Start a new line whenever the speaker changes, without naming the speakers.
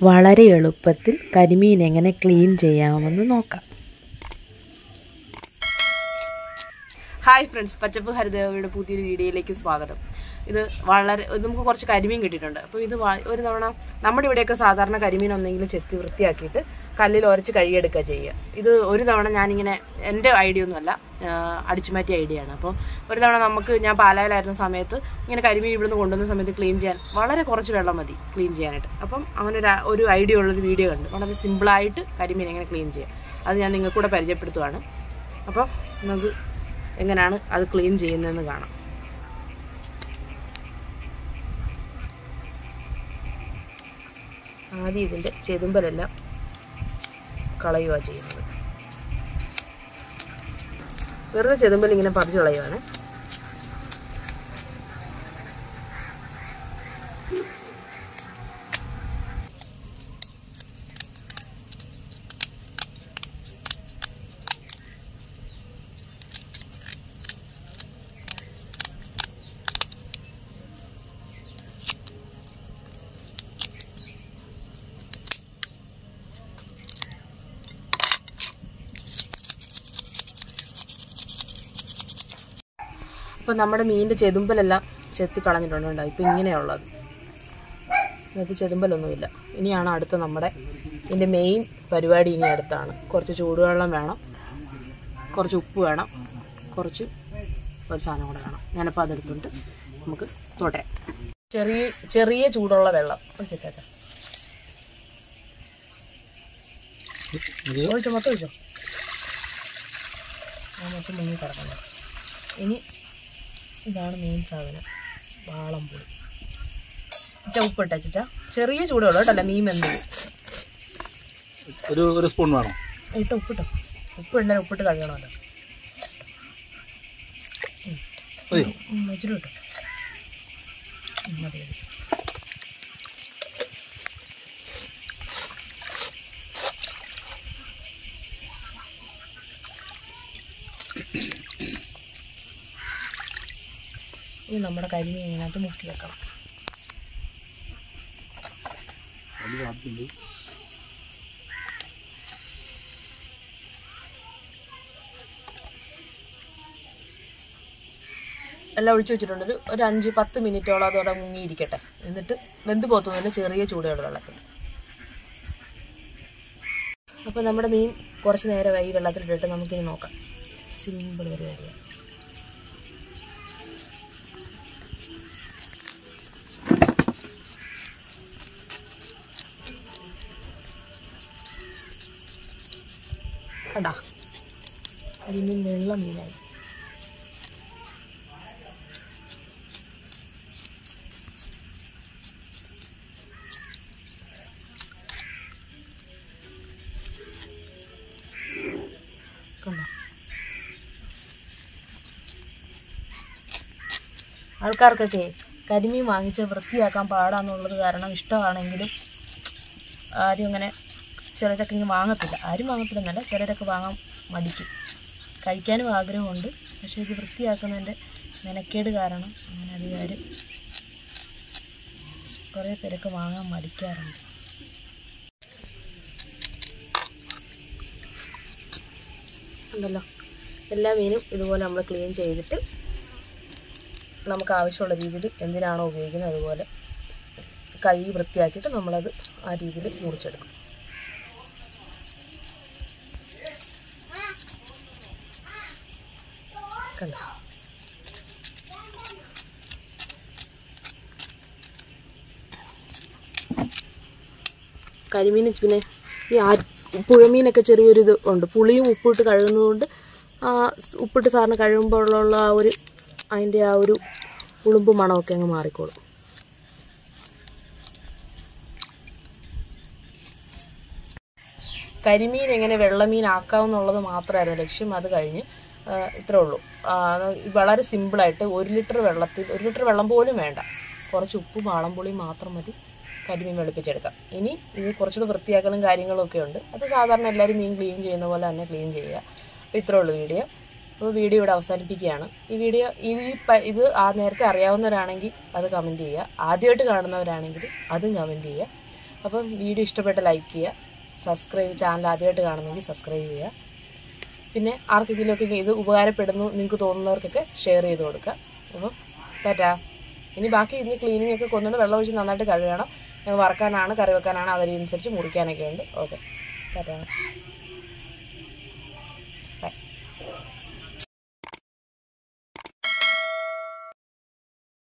വളരെ എളുപ്പത്തിൽ കരിമീൻ എങ്ങനെ ക്ലീൻ ചെയ്യാമെന്ന് നോക്കാം
ഹായ് ഫ്രണ്ട്സ് പച്ചപ്പ് ഹരിദേവയുടെ പുതിയൊരു വീഡിയോയിലേക്ക് സ്വാഗതം ഇത് വളരെ ഇത് നമുക്ക് കുറച്ച് കരിമീൻ കിട്ടിയിട്ടുണ്ട് അപ്പോൾ ഇത് വ- ഒരു തവണ നമ്മുടെ ഇവിടെയൊക്കെ സാധാരണ കരിമീൻ ഒന്നെങ്കിലും ചെത്തി വൃത്തിയാക്കിയിട്ട് കല്ലിൽ ഉരച്ച് കഴുകിയെടുക്കുക ചെയ്യുക ഇത് ഒരു തവണ ഞാനിങ്ങനെ എൻ്റെ ഐഡിയ ഒന്നുമല്ല അടിച്ചുമാറ്റിയ ഐഡിയ ആണ് അപ്പോൾ ഒരു തവണ നമുക്ക് ഞാൻ പാലായിലായിരുന്ന സമയത്ത് ഇങ്ങനെ കരിമീൻ ഇവിടുന്ന് കൊണ്ടുവന്ന സമയത്ത് ക്ലീൻ ചെയ്യാൻ വളരെ കുറച്ച് വെള്ളം മതി ക്ലീൻ ചെയ്യാനായിട്ട് അപ്പം അങ്ങനെ ഒരു ഒരു ഐഡിയ ഉള്ളൊരു വീഡിയോ കണ്ടു വളരെ സിമ്പിളായിട്ട് കരിമീൻ എങ്ങനെ ക്ലീൻ ചെയ്യാം അത് ഞാൻ നിങ്ങൾക്ക് കൂടെ പരിചയപ്പെടുത്തുവാണ് അപ്പോൾ നമുക്ക് എങ്ങനെയാണ് അത് ക്ലീൻ ചെയ്യുന്നതെന്ന് കാണാം ആദ്യം ഇതിൻ്റെ ചെതുമ്പലെല്ലാം കളയുക ചെയ്യുന്നത് വെറുതെ ചെതുമ്പൽ ഇങ്ങനെ പറിച്ചു കളയുവാണ് അപ്പം നമ്മുടെ മീനിൻ്റെ ചെതുമ്പലെല്ലാം ചെത്തി കളഞ്ഞിട്ടുണ്ട് കേട്ടോ ഇപ്പം ഇങ്ങനെയുള്ളത് ഇതിനകത്ത് ചെതുമ്പലൊന്നുമില്ല ഇനിയാണ് അടുത്ത നമ്മുടെ ഇതിൻ്റെ മെയിൻ പരിപാടി ഇനി അടുത്താണ് കുറച്ച് ചൂടുവെള്ളം വേണം കുറച്ച് ഉപ്പ് വേണം കുറച്ച് ഒരു സാധനം കൂടെ വേണം ഞാനപ്പോൾ അതെടുത്തുകൊണ്ട് നമുക്ക് തുടരാം ചെറിയ ചെറിയ ചൂടുള്ള വെള്ളം ഓക്കെ ചാച്ച ഒഴിച്ചോ മൊത്തം ഒഴിച്ചോ ആ മൊത്തം മുങ്ങി കിടക്കണം ഇനി ഇതാണ് മെയിൻ സാധനം വാളംപുളി ഇച്ച ഉപ്പിട്ട ചിച്ച ചെറിയ ചൂടുള്ളൂ കേട്ടല്ല മീൻ വെന്തത്
ഒരു ഒരു സ്പൂൺ വേണം
ഇട്ടോ ഉപ്പിട്ടോ ഉപ്പ് ഉണ്ടെങ്കിൽ ഉപ്പിട്ട് കഴുകണമല്ലോ
മതിയോ
ഉം, ഇച്ചിരി കിട്ടും മതി മതി. ഇനി നമ്മുടെ കരിമീൻ ഇതിനകത്ത് മുക്കി വെക്കണം എല്ലാം ഒഴിച്ചു വെച്ചിട്ടുണ്ട് ഒരു ഒരു അഞ്ച് പത്ത് മിനിറ്റോളം അതോടെ മുങ്ങിയിരിക്കട്ടെ എന്നിട്ട് വെന്ത് പോത്തുന്നില്ല ചെറിയ ചൂടുള്ള വെള്ളത്തിൽ അപ്പോൾ നമ്മുടെ മീൻ കുറച്ച് നേരമായി വെള്ളത്തിലിട്ടിട്ട് നമുക്കിനി നോക്കാം സിമ്പിൾ പരിപാടിയാണ് കണ്ടാ അതിന് വെള്ളം മീനായി കണ്ടോ ആൾക്കാർക്കൊക്കെ കരിമീൻ വാങ്ങിച്ച് വൃത്തിയാക്കാൻ പാടാന്നുള്ളത് കാരണം ഇഷ്ടമാണെങ്കിലും ആരും അങ്ങനെ ചിലരൊക്കെ ഇങ്ങനെ വാങ്ങത്തില്ല ആരും വാങ്ങത്തില്ലെന്നല്ല ചിലരൊക്കെ വാങ്ങാൻ മടിക്കും കഴിക്കാനും ആഗ്രഹമുണ്ട് പക്ഷേ ഇത് വൃത്തിയാക്കുന്നതിൻ്റെ മെനക്കേട് കാരണം അങ്ങനെ അധികാരം കുറേ പേരൊക്കെ വാങ്ങാൻ മടിക്കാറുണ്ട് ഉണ്ടല്ലോ എല്ലാ മീനും ഇതുപോലെ നമ്മൾ ക്ലീൻ ചെയ്തിട്ട് നമുക്ക് ആവശ്യമുള്ള രീതിയിൽ എന്തിനാണോ ഉപയോഗിക്കുന്നത് അതുപോലെ കഴുകി വൃത്തിയാക്കിയിട്ട് നമ്മളത് ആ രീതിയിൽ മുറിച്ചെടുക്കും കണ്ടോ കരിമീൻ പിന്നെ ഈ ആ പുഴമീനൊക്കെ ചെറിയൊരു ഇത് ഉണ്ട് പുളിയും ഉപ്പിട്ട് കഴുകുന്നതുകൊണ്ട് ആ സ് ഉപ്പിട്ട് സാറിന് കഴുകുമ്പോഴുള്ള ആ ഒരു അതിൻ്റെ ആ ഒരു ഉളുമ്പ് മണമൊക്കെ അങ്ങ് മാറിക്കോളും കരിമീൻ എങ്ങനെ വെള്ളമീൻ ആക്കാമെന്നുള്ളത് മാത്രമായിരുന്നു ലക്ഷ്യം അത് കഴിഞ്ഞ് ആ, ഇത്രേ ഉള്ളൂ ആ, അത് വളരെ സിമ്പിളായിട്ട് ഒരു ലിറ്റർ വെള്ളത്തിൽ ഒരു ലിറ്റർ വെള്ളം പോലും വേണ്ട കുറച്ച് ഉപ്പും വാളംപുളിയും മാത്രം മതി കരിമീൻ വെളുപ്പിച്ചെടുക്കാം ഇനി ഇത് കുറച്ചുകൂടെ വൃത്തിയാക്കലും കാര്യങ്ങളും ഒക്കെ ഉണ്ട് അത് സാധാരണ എല്ലാവരും മീൻ ക്ലീൻ ചെയ്യുന്ന പോലെ തന്നെ ക്ലീൻ ചെയ്യുക അപ്പോൾ ഇത്രേ ഉള്ളൂ വീഡിയോ അപ്പോൾ വീഡിയോ ഇവിടെ അവസാനിപ്പിക്കുകയാണ് ഈ വീഡിയോ ഈ പ- ഇത് ആ നേരത്തെ അറിയാവുന്നവരാണെങ്കിൽ അത് കമൻറ്റ് ചെയ്യുക ആദ്യമായിട്ട് കാണുന്നവരാണെങ്കിൽ അതും കമൻറ്റ് ചെയ്യുക അപ്പം വീഡിയോ ഇഷ്ടപ്പെട്ട ലൈക്ക് ചെയ്യുക സബ്സ്ക്രൈബ് ചാനൽ ആദ്യമായിട്ട് കാണുന്നെങ്കിൽ സബ്സ്ക്രൈബ് ചെയ്യുക പിന്നെ ആർക്കെങ്കിലുമൊക്കെ ഇത് ഉപകാരപ്പെടുന്നു നിങ്ങൾക്ക് തോന്നുന്നവർക്കൊക്കെ ഷെയർ ചെയ്ത് കൊടുക്കുക അപ്പം ടാറ്റാ ഇനി ബാക്കി ഇനി ക്ലീനിങ് ഒക്കെ കൊന്നിട്ട് വെള്ളം ഒഴിച്ച് നന്നായിട്ട് കഴുകണം വറക്കാനാണ് കറി വെക്കാനാണ് അതിനനുസരിച്ച് മുറിക്കാനൊക്കെ ഉണ്ട് ഓക്കെ ടാറ്റാ